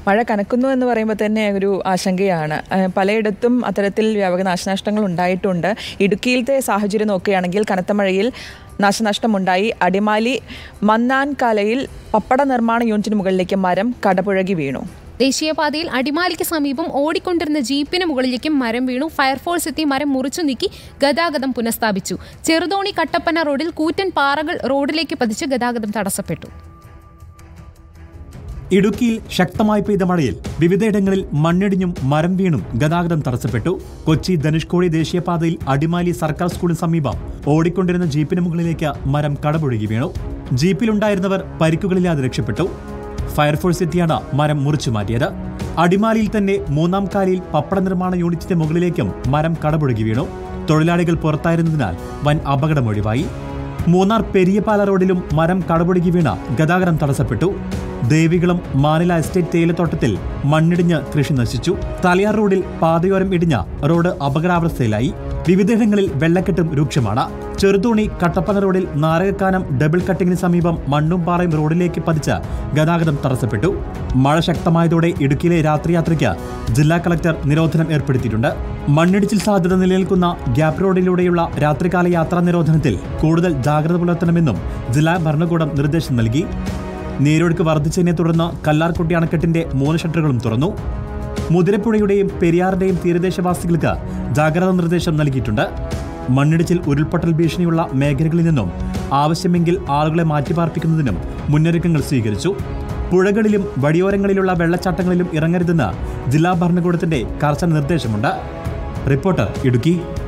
മഴ കനക്കുന്നു എന്ന് പറയുമ്പോൾ തന്നെ ഒരു ആശങ്കയാണ് ഏഹ് പലയിടത്തും അത്തരത്തിൽ വ്യാപക നാശനഷ്ടങ്ങൾ ഉണ്ടായിട്ടുണ്ട് ഇടുക്കിയിലത്തെ സാഹചര്യം നോക്കുകയാണെങ്കിൽ കനത്ത മഴയിൽ നാശനഷ്ടമുണ്ടായി അടിമാലി മന്നാൻകാലയിൽ പപ്പട നിർമ്മാണ യൂണിറ്റിന് മുകളിലേക്ക് മരം കടപുഴകി വീണു ദേശീയപാതയിൽ അടിമാലിക്ക് സമീപം ഓടിക്കൊണ്ടിരുന്ന ജീപ്പിന് മുകളിലേക്കും മരം വീണു ഫയർഫോഴ്സ് എത്തി മരം മുറിച്ചു നീക്കി ഗതാഗതം പുനഃസ്ഥാപിച്ചു ചെറുതോണി കട്ടപ്പന റോഡിൽ കൂറ്റൻ പാറകൾ റോഡിലേക്ക് പതിച്ച് ഗതാഗതം തടസ്സപ്പെട്ടു ഇടുക്കിയിൽ ശക്തമായി പെയ്ത മഴയിൽ വിവിധയിടങ്ങളിൽ മണ്ണിടിഞ്ഞും മരം വീണും ഗതാഗതം തടസ്സപ്പെട്ടു കൊച്ചി ധനുഷ്കോടി ദേശീയപാതയിൽ അടിമാലി സർക്കാർ സ്കൂളിന് സമീപം ഓടിക്കൊണ്ടിരുന്ന ജീപ്പിന് മുകളിലേക്ക് മരം കടപുഴകി വീണു ജീപ്പിലുണ്ടായിരുന്നവർ പരിക്കുകളില്ലാതെ രക്ഷപ്പെട്ടു ഫയർഫോഴ്സ് എത്തിയാണ് മരം മുറിച്ചു മാറ്റിയത് അടിമാലിയിൽ തന്നെ മൂന്നാം കാലിയിൽ പപ്പട നിർമ്മാണ യൂണിറ്റിന്റെ മുകളിലേക്കും മരം കടപുഴകി വീണു തൊഴിലാളികൾ പുറത്തായിരുന്നതിനാൽ വൻ അപകടമൊഴിവായി മൂന്നാർ പെരിയപാല റോഡിലും മരം കടപുഴകി വീണ ഗതാഗതം തടസ്സപ്പെട്ടു ദേവികുളം മാനില എസ്റ്റേറ്റ് തേയിലത്തോട്ടത്തിൽ മണ്ണിടിഞ്ഞ് കൃഷി നശിച്ചു തലയാർ റോഡിൽ പാതയോരം ഇടിഞ്ഞ റോഡ് അപകടാവസ്ഥയിലായി വിവിധയിടങ്ങളിൽ വെള്ളക്കെട്ടും രൂക്ഷമാണ് ചെറുതോണി കട്ടപ്പന റോഡിൽ നാരകക്കാനം ഡബിൾ കട്ടിങ്ങിന് സമീപം മണ്ണും പാറയും റോഡിലേക്ക് പതിച്ച് ഗതാഗതം തടസ്സപ്പെട്ടു മഴ ശക്തമായതോടെ ഇടുക്കിയിലെ രാത്രിയാത്രയ്ക്ക് ജില്ലാ കളക്ടർ നിരോധനം ഏർപ്പെടുത്തിയിട്ടുണ്ട് മണ്ണിടിച്ചിൽ സാധ്യത നിലനിൽക്കുന്ന ഗ്യാപ് റോഡിലൂടെയുള്ള രാത്രികാല യാത്രാ നിരോധനത്തിൽ കൂടുതൽ ജാഗ്രത പുലർത്തണമെന്നും ജില്ലാ ഭരണകൂടം നിർദ്ദേശം നൽകി നീരൊഴുക്ക് വർദ്ധിച്ചതിനെ തുടർന്ന് കല്ലാർകുട്ടി അണക്കെട്ടിന്റെ മൂന്ന് ഷട്ടറുകളും തുറന്നു മുതിരപ്പുഴയുടെയും പെരിയാറിന്റെയും തീരദേശവാസികൾക്ക് ജാഗ്രതാ നിർദ്ദേശം നൽകിയിട്ടുണ്ട് മണ്ണിടിച്ചിൽ ഉരുൾപൊട്ടൽ ഭീഷണിയുള്ള മേഖലകളിൽ നിന്നും ആവശ്യമെങ്കിൽ ആളുകളെ മാറ്റിപ്പാർപ്പിക്കുന്നതിനും മുന്നൊരുക്കങ്ങൾ സ്വീകരിച്ചു പുഴകളിലും വഴിയോരങ്ങളിലുള്ള വെള്ളച്ചാട്ടങ്ങളിലും ഇറങ്ങരുതെന്ന് ജില്ലാ ഭരണകൂടത്തിന്റെ കർശന നിർദ്ദേശമുണ്ട് റിപ്പോർട്ടർ ഇടുക്കി